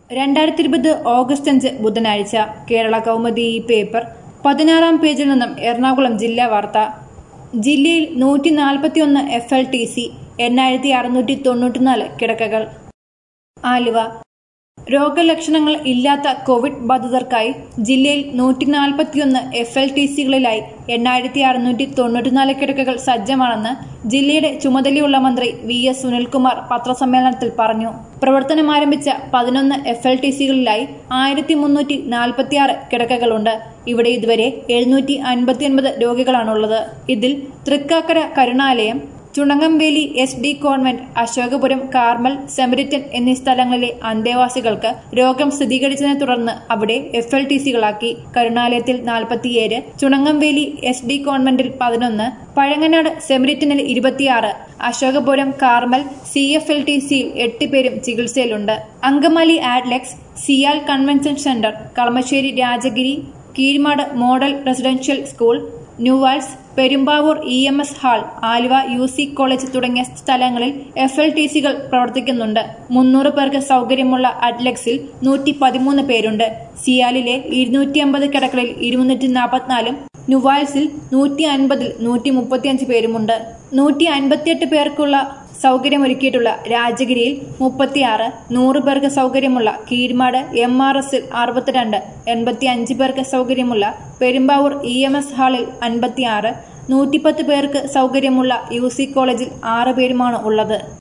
രണ്ടായിരത്തി ഇരുപത് ഓഗസ്റ്റ് അഞ്ച് ബുധനാഴ്ച കേരള കൗമുദി ഈ പേപ്പർ പതിനാറാം പേജിൽ നിന്നും എറണാകുളം ജില്ലാ വാർത്ത ജില്ലയിൽ നൂറ്റി നാൽപ്പത്തിയൊന്ന് എഫ് എൽ ടി സി എണ്ണായിരത്തി അറുന്നൂറ്റി തൊണ്ണൂറ്റിനാല് കിടക്കകൾ ആലുവ രോഗലക്ഷണങ്ങൾ ഇല്ലാത്ത കോവിഡ് ബാധിതർക്കായി ജില്ലയിൽ നൂറ്റി നാൽപ്പത്തിയൊന്ന് എഫ് എൽ ടി സികളിലായി എണ്ണായിരത്തി അറുന്നൂറ്റി തൊണ്ണൂറ്റിനാല് കിടക്കകൾ സജ്ജമാണെന്ന് ജില്ലയുടെ ചുമതലയുള്ള മന്ത്രി വി എസ് സുനിൽകുമാർ പത്രസമ്മേളനത്തിൽ പറഞ്ഞു പ്രവർത്തനം ആരംഭിച്ച പതിനൊന്ന് എഫ് എൽ ടി സികളിലായി ആയിരത്തി മുന്നൂറ്റി നാൽപ്പത്തിയാറ് കിടക്കകളുണ്ട് ഇവിടെ ഇതുവരെ എഴുന്നൂറ്റി അൻപത്തിയൊൻപത് രോഗികളാണുള്ളത് ഇതിൽ Thrikkakara Karunalayam Chunangamvely S D convent Ashokapuram Carmel Samaritan എന്നീ സ്ഥലങ്ങളിലെ അന്തേവാസികൾക്ക് രോഗം സ്ഥിരീകരിച്ചതിനെ തുടർന്ന് അവിടെ എഫ് എൽ ടി സികളാക്കി കരുണാലയത്തിൽ നാൽപ്പത്തിയേഴ് ചുണങ്ങംവേലി എസ് ഡി കോൺവെന്റിൽ പതിനൊന്ന് പഴങ്ങനാട് സെമരിറ്റനിൽ ഇരുപത്തിയാറ് Ashokapuram Carmel C F L T സിയിൽ എട്ട് പേരും ചികിത്സയിലുണ്ട് Angamaly Adlux CIAL convention centre Kalamassery Rajagiri Keezhmad model residential school ന്യൂവാൾസ് Perumbavoor E M S hall Aluva U C college തുടങ്ങിയ സ്ഥലങ്ങളിൽ എഫ് എൽ ടി സികൾ പ്രവർത്തിക്കുന്നുണ്ട് മുന്നൂറ് പേർക്ക് സൗകര്യമുള്ള അഡ്ലെക്സിൽ നൂറ്റി പതിമൂന്ന് പേരുണ്ട് സിയാലിലെ ഇരുന്നൂറ്റി അമ്പത് കിടക്കളിൽ ഇരുന്നൂറ്റി നാൽപ്പത്തിനാലും നുവാൽസിൽ നൂറ്റി അൻപതിൽ നൂറ്റി മുപ്പത്തിയഞ്ച് പേരുമുണ്ട് നൂറ്റി അൻപത്തിയെട്ട് പേർക്കുള്ള സൗകര്യമൊരുക്കിയിട്ടുള്ള രാജഗിരിയിൽ മുപ്പത്തിയാറ് നൂറ് പേർക്ക് സൗകര്യമുള്ള കീഴ്മാട് എം ആർ എസിൽ അറുപത്തിരണ്ട് എൺപത്തി അഞ്ച് പേർക്ക് സൗകര്യമുള്ള പെരുമ്പാവൂർ ഇ എം എസ് ഹാളിൽ അൻപത്തിയാറ് നൂറ്റിപ്പത്ത് പേർക്ക് സൗകര്യമുള്ള യു സി കോളേജിൽ ആറ് പേരുമാണ് ഉള്ളത്